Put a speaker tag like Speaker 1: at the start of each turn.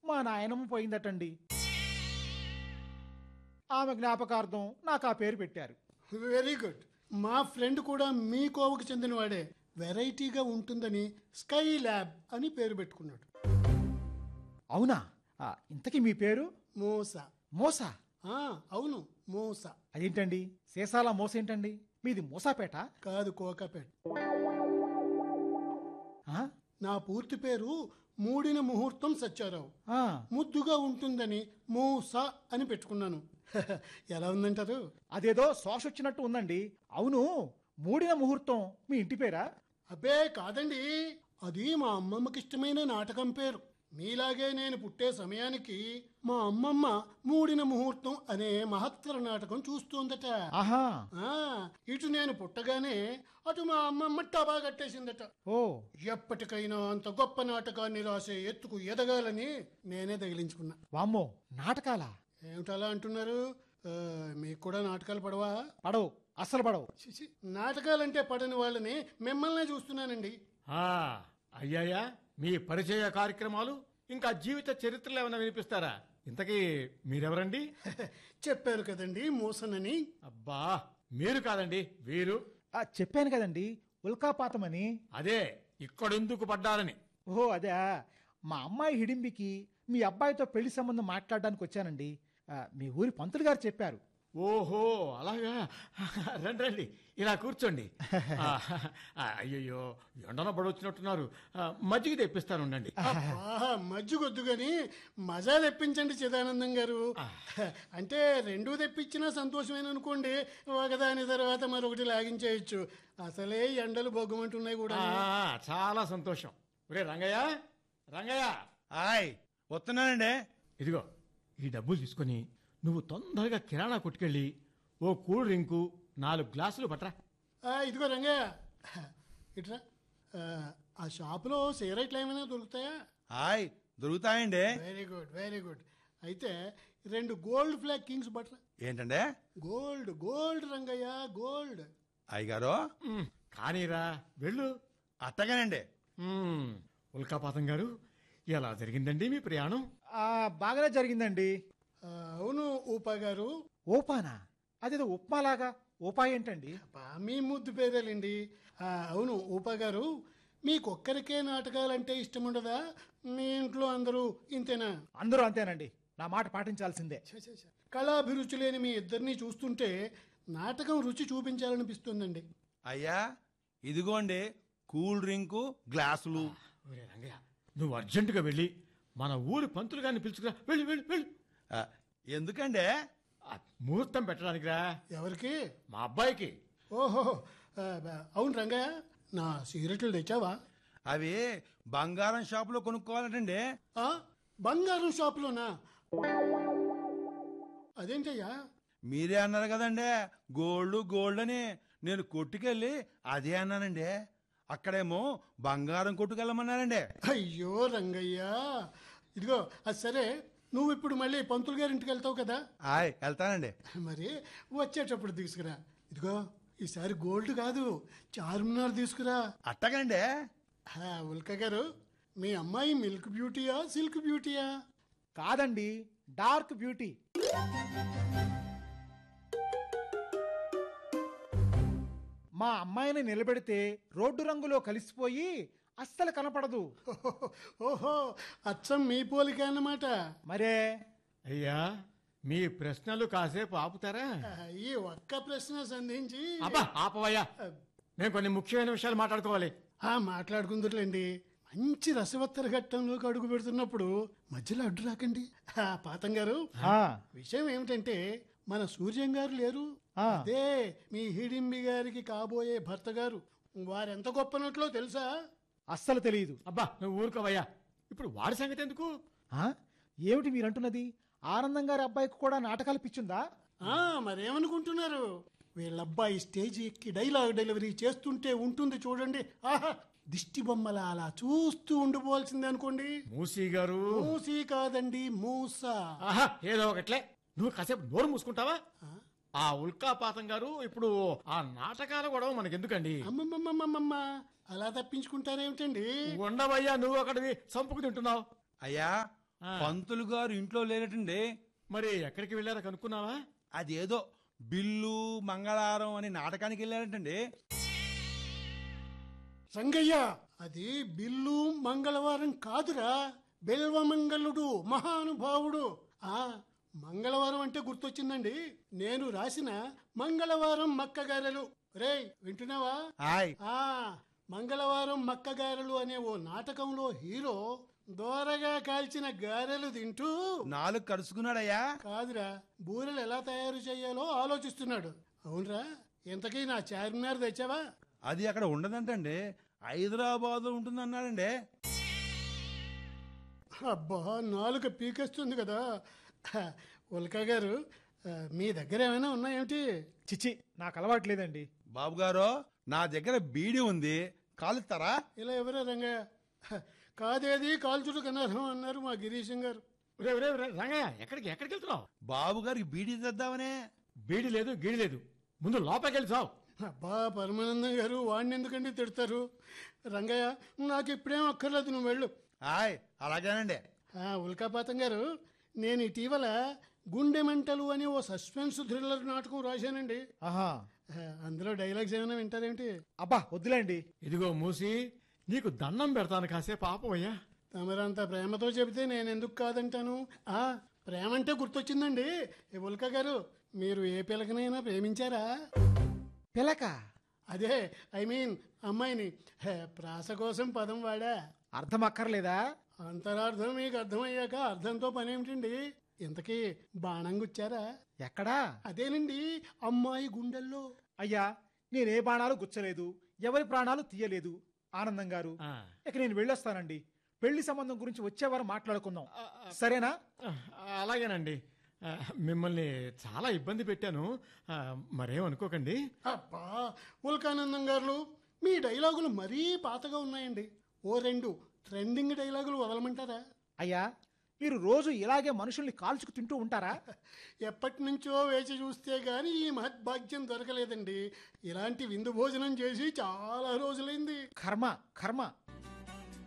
Speaker 1: మా నాయనమ్మ పోయిందటండి ఆమె జ్ఞాపకార్థం నాకు ఆ పేరు పెట్టారు
Speaker 2: వెరీ గుడ్ మా ఫ్రెండ్ కూడా మీ కోవకు చెందినవాడే వెరైటీగా ఉంటుందని స్కై ల్యాబ్ అని పేరు పెట్టుకున్నాడు
Speaker 1: అవునా ఆ, ఇంతకీ మీ పేరు
Speaker 2: మోస
Speaker 1: మోసా
Speaker 2: ఆ, అవును మోస
Speaker 1: అదేంటండి సీసాల మోస ఏంటండి మీది మోసాపేట
Speaker 2: కాదు కోకాపేట
Speaker 1: ఆ?
Speaker 2: నా పూర్తి పేరు మూడిన ముహూర్తం సత్యారావు
Speaker 1: ఆ,
Speaker 2: ముద్దుగా ఉంటుందని మోస అని పెట్టుకున్నాను ఎలా ఉందంటారు
Speaker 1: అదేదో శ్వాస వచ్చినట్టు ఉందండి అవును మూడిన ముహూర్తం మీ ఇంటి పేరా
Speaker 2: అబ్బే కాదండి అది మా అమ్మమ్మకి ఇష్టమైన నాటకం పేరు మీలాగే నేను పుట్టే సమయానికి మా అమ్మమ్మ మూడిన ముహూర్తం అనే మహత్తర నాటకం చూస్తోందట
Speaker 1: ఆహా
Speaker 2: ఆ, ఇటు నేను పుట్టగానే అటు మా అమ్మమ్మ టబా కట్టేసిందట
Speaker 1: ఓ
Speaker 2: ఎప్పటికైనా అంత గొప్ప నాటకాన్ని రాసే ఎత్తుకు ఎదగాలని నేనే తగిలించుకున్నా
Speaker 1: వామ్మో నాటకాలా
Speaker 2: ఏమిటలా అంటున్నారు ఆ, మీకు కూడా నాటకాలు పడవా
Speaker 1: పడవు అస్సలు పడవు
Speaker 2: చిచి, నాటకాలంటే పడని వాళ్ళని మిమ్మల్నే చూస్తున్నానండి
Speaker 3: ఆ, అయ్యాయా మీ పరిచయ కార్యక్రమాలు ఇంకా జీవిత చరిత్రలు ఏమైనా వినిపిస్తారా ఇంతకీ మీరెవరండి
Speaker 2: చెప్పారు కదండి మోసనని
Speaker 3: అబ్బా మీరు కాదండి వీరు
Speaker 1: ఆ, చెప్పాను కదండి ఉల్కాపాతమని
Speaker 3: అదే ఇక్కడెందుకు పడ్డారని
Speaker 1: ఓహో అదే మా అమ్మాయి హిడింబికి మీ అబ్బాయితో పెళ్లి సంబంధం మాట్లాడడానికి వచ్చానండి ఆ, మీ ఊరి పంతులు గారు చెప్పారు
Speaker 3: ఓహో అలాగా రండి రండి ఇలా కూర్చోండి ఆ, ఆ, అయ్యయ్యో ఎండన పడొచ్చినట్టున్నారు ఆ, మజ్జిగ తెప్పిస్తాను ఉండండి
Speaker 2: అబ్బా, మజ్జిగొద్దు గాని మజా తెప్పించండి చిదానందం గారు అంటే రెండూ తెప్పించినా సంతోషమైన అనుకోండి ఒకదాని తర్వాత మరొకటి లాగించేయచ్చు అసలే ఎండలు బొగ్గమంటున్నాయి కూడా
Speaker 3: ఆ, చాలా సంతోషం ఒరే రంగయ్య రంగయ్య
Speaker 4: హాయ్ వస్తున్నానండి
Speaker 3: ఇదిగో ఈ డబ్బులు తీసుకొని నువ్వు తొందరగా కిరాణా కొట్టుకెళ్ళి ఓ కూల్ డ్రింకు నాలుగు గ్లాసులు పట్రా
Speaker 2: ఆ, ఇదిగో రంగయ్య ఇట్రా ఆ, ఆ షాపులో సిగరెట్లు ఏమైనా దొరుకుతాయా
Speaker 4: హాయ్ దొరుకుతాయండి
Speaker 2: వెరీ గుడ్ వెరీ గుడ్ అయితే రెండు గోల్డ్ ఫ్లాగ్ కింగ్స్ బట్రా
Speaker 4: ఏంటండి
Speaker 2: గోల్డ్ గోల్డ్ రంగయ్య గోల్డ్
Speaker 4: అయ్యగారు
Speaker 3: మ్, కానీరా వెళ్ళు
Speaker 4: అట్టగానండి
Speaker 3: మ్, ఉల్కాపాతం గారు ఎలా జరిగిందండి మీ ప్రయాణం
Speaker 1: ఆ, బాగానే జరిగిందండి
Speaker 2: ఆ, అవును ఊపా గారు
Speaker 1: ఓపానా అదేదో ఉప్మాలాగా ఓపా ఏంటండి
Speaker 2: అబ్బా, మీ ముద్దు పేరేలండి ఆ, అవును ఊపా గారు మీకొక్కరికే నాటకాలంటే ఇష్టం ఉండదా మీ ఇంట్లో అందరూ ఇంతేనా
Speaker 1: అందరూ అంతేనండి నా మాట పాటించాల్సిందే
Speaker 2: ఛ, ఛ, ఛ. కళాభిరుచి లేని మీ ఇద్దరిని చూస్తుంటే నాటకం రుచి చూపించాలనిపిస్తుందండి
Speaker 4: అయ్యా ఇదిగోండి కూల్ డ్రింకు గ్లాసులు
Speaker 3: ఒరే రంగయ్య నువ్వు అర్జెంటుగా వెళ్ళి మన ఊరి పంతులు గారిని పిలుచుకురా వెళ్ళి వెళ్ళి వెళ్ళి
Speaker 4: ఆ, ఎందుకండి
Speaker 3: ఆ, ముహూర్తం పెట్టడానికి రా
Speaker 2: ఎవరికి
Speaker 3: మా అబ్బాయికి
Speaker 2: ఓహో ఆ, బా- అవును రంగయ్య నా సిగరెట్లు తెచ్చావా
Speaker 4: అవి బంగారం షాపులో కొనుక్కోవాలటండి
Speaker 2: ఆ, బంగారం షాపులోనా అదేంటయ్యా
Speaker 4: మీరే అన్నారు కదండి గోల్డ్ గోల్డ్ అని నేను కొట్టుకెళ్ళి అదే అన్నానండి అక్కడేమో బంగారం కొట్టుకెళ్ళమన్నారండి
Speaker 2: అయ్యో రంగయ్య ఇదిగో అది సరే నువ్వు ఇప్పుడు మళ్ళీ పంతులు గారి ఇంటికి వెళ్తావు కదా
Speaker 4: హాయ్ వెళ్తానండి
Speaker 2: మరి వచ్చేటప్పుడు తీసుకురా ఇదిగో ఈసారి గోల్డ్ కాదు చార్మినార్ తీసుకురా
Speaker 4: అట్టగండి
Speaker 2: హా, ఉల్క గారు మీ అమ్మాయి మిల్క్ బ్యూటీయా సిల్క్ బ్యూటీయా
Speaker 1: కాదండి డార్క్ బ్యూటీ మా అమ్మాయిని నిలబెడితే రోడ్డు రంగులో కలిసిపోయి అస్సలు కనపడదు
Speaker 2: ఓహో అచ్చం మీ పోలిక అన్నమాట
Speaker 1: మరే
Speaker 3: అయ్యా మీ ప్రశ్నలు కాసేపు ఆపుతారా
Speaker 2: ఆ, ఈ ఒక్క ప్రశ్న సంధించి
Speaker 3: అబ్బా ఆపవయ్యా మేము కొన్ని ముఖ్యమైన విషయాలు మాట్లాడుకోవాలి
Speaker 2: ఆ మాట్లాడుకుందరులేండి మంచి రసవత్తర ఘట్టంలోకి అడుగు పెడుతున్నప్పుడు మధ్యలో అడ్డు రాకండి ఆ, పాతం గారు
Speaker 1: ఆ,
Speaker 2: విషయం ఏమిటంటే మన సూర్యం గారు లేరు
Speaker 1: ఆ.
Speaker 2: అదే మీ హిడింబి గారికి కాబోయే భర్త గారు వారెంత గొప్పనట్లో తెలుసా
Speaker 1: అస్సలు తెలియదు
Speaker 3: అబ్బా నువ్వు ఊరుకోవయ్యా ఇప్పుడు వాడి సంగతి ఎందుకు
Speaker 1: ఆ? ఏమిటి మీరంటున్నది ఆనందం గారి అబ్బాయికి కూడా నాటకాలు పిచ్చుందా
Speaker 2: ఆ మరేమనుకుంటున్నారు వీళ్ళబ్బాయి స్టేజ్ ఎక్కి డైలాగ్ డెలివరీ చేస్తుంటే ఉంటుంది చూడండి ఆహా దిష్టి బొమ్మల అలా చూస్తూ ఉండిపోవాల్సిందే అనుకోండి
Speaker 3: మూసీ గారు
Speaker 2: మూసి కాదండి మూస
Speaker 3: ఆహా ఏదో ఒకట్లే నువ్వు కాసేపు నోరు మూసుకుంటావా ఆ ఉల్కాపాతం గారు ఇప్పుడు ఆ నాటకాల గొడవ మనకెందుకండి
Speaker 2: అమ్మమ్మమ్మమ్మమ్మ అలా తప్పించుకుంటారేమిటండి
Speaker 3: ఉండవయ్యా నువ్వు అక్కడివి చంపుకు తింటున్నావు
Speaker 4: అయ్యా
Speaker 3: ఆ.
Speaker 4: పంతులు గారు ఇంట్లో లేనటండి
Speaker 3: మరి ఎక్కడికి వెళ్ళారో కనుక్కున్నావా
Speaker 4: అదేదో బిల్లు మంగళారం అని నాటకానికి వెళ్ళారటండి
Speaker 2: రంగయ్య అది బిల్లు మంగళవారం కాదురా బెల్వమంగళుడు మహానుభావుడు ఆ మంగళవారం అంటే గుర్తొచ్చిందండి నేను రాసిన మంగళవారం మక్కగారెలు రేయ్ వింటున్నావా
Speaker 4: హాయ్
Speaker 2: ఆ మంగళవారం మక్కగారెలు అనే ఓ నాటకంలో హీరో దోరగా కాల్చిన గారెలు తింటూ
Speaker 4: నాలుగు కరుచుకున్నాడయ్యా
Speaker 2: కాదురా బూరెలు ఎలా తయారు చేయాలో ఆలోచిస్తున్నాడు అవునరా ఇంతకీ నా చార్మినార్ తెచ్చావా
Speaker 4: అది అక్కడ ఉండదంటండి హైదరాబాద్ ఉంటుందన్నాడండి
Speaker 2: అబ్బా నాలుక పీకేస్తుంది కదా ఉల్కా గారు ఆ, మీ దగ్గర ఏమైనా ఉన్నాయేమిటి
Speaker 1: చిచి నాకు అలవాటు లేదండి
Speaker 4: బాబు గారు నా దగ్గర బీడి ఉంది కాలుస్తారా
Speaker 2: ఇలా ఎవరా రంగయ్య హ, కాదేది కాల్చుడు కనర్హం అన్నారు మా గిరీశం గారు
Speaker 3: రే రే రే, రంగయ్య ఎక్కడికి ఎక్కడికి వెళ్తున్నావు
Speaker 4: బాబు గారికి బీడీ తెద్దామనే
Speaker 3: బీడి లేదు గీడి లేదు ముందు లోపలికి వెళ్ళి చావు
Speaker 2: అబ్బా పరమానందం గారు వాడిని ఎందుకండి తిడతారు రంగయ్య నాకు ఇప్పుడేం అక్కర్లేదు నువ్వు వెళ్ళు
Speaker 4: హాయ్ అలాగేనండి
Speaker 2: ఆ, ఉల్కాపాతం గారు నేను ఇటీవల గుండె మంటలు అని ఓ సస్పెన్స్ థ్రిల్లర్ నాటకం రాశానండి
Speaker 1: ఆహా
Speaker 2: ఆ, అందులో డైలాగ్స్ ఏమైనా వింటారేమిటి
Speaker 1: అబ్బా వద్దులేండి
Speaker 3: ఇదిగో మూసి నీకు దండం పెడతాను కాసే పాపం అయ్యా
Speaker 2: తమరంత ప్రేమతో చెబితే నేను ఎందుకు కాదంటాను ఆ ప్రేమ అంటే గుర్తొచ్చిందండి ఏ ఉల్కా గారు మీరు ఏ పిల్లకనైనా ప్రేమించారా
Speaker 1: పిలక
Speaker 2: అదే ఐ మీన్ అమ్మాయిని హే, ప్రాస కోసం పదం వాడా
Speaker 1: అర్థం అక్కర్లేదా
Speaker 2: అంతరార్థం మీకు అర్థమయ్యాక అర్థంతో పనేమిటండి ఇంతకీ బాణం గుచ్చారా
Speaker 1: ఎక్కడా
Speaker 2: అదేనండి అమ్మాయి గుండెల్లో
Speaker 1: అయ్యా నేనే బాణాలు గుచ్చలేదు ఎవరి ప్రాణాలు తీయలేదు ఆనందం గారు
Speaker 3: ఆ,
Speaker 1: ఇక నేను వెళ్ళొస్తానండి పెళ్లి సంబంధం గురించి వచ్చేవారు మాట్లాడుకుందాం సరేనా
Speaker 3: ఆ, అలాగేనండి ఆ, మిమ్మల్ని చాలా ఇబ్బంది పెట్టాను ఆ, మరేం అనుకోకండి
Speaker 2: అబ్బా ఉల్కానందం గారు మీ డైలాగులు మరీ పాతగా ఉన్నాయండి ఓ రెండు ట్రెండింగ్ డైలాగులు వదలమంటారా
Speaker 1: అయ్యా మీరు రోజు ఇలాగే మనుషుల్ని కాల్చుకు తింటూ ఉంటారా
Speaker 2: ఎప్పటి నుంచో వేచి చూస్తే గాని ఈ మహద్భాగ్యం దొరకలేదండి ఇలాంటి విందు భోజనం చేసి చాలా రోజులైంది
Speaker 1: కర్మ కర్మ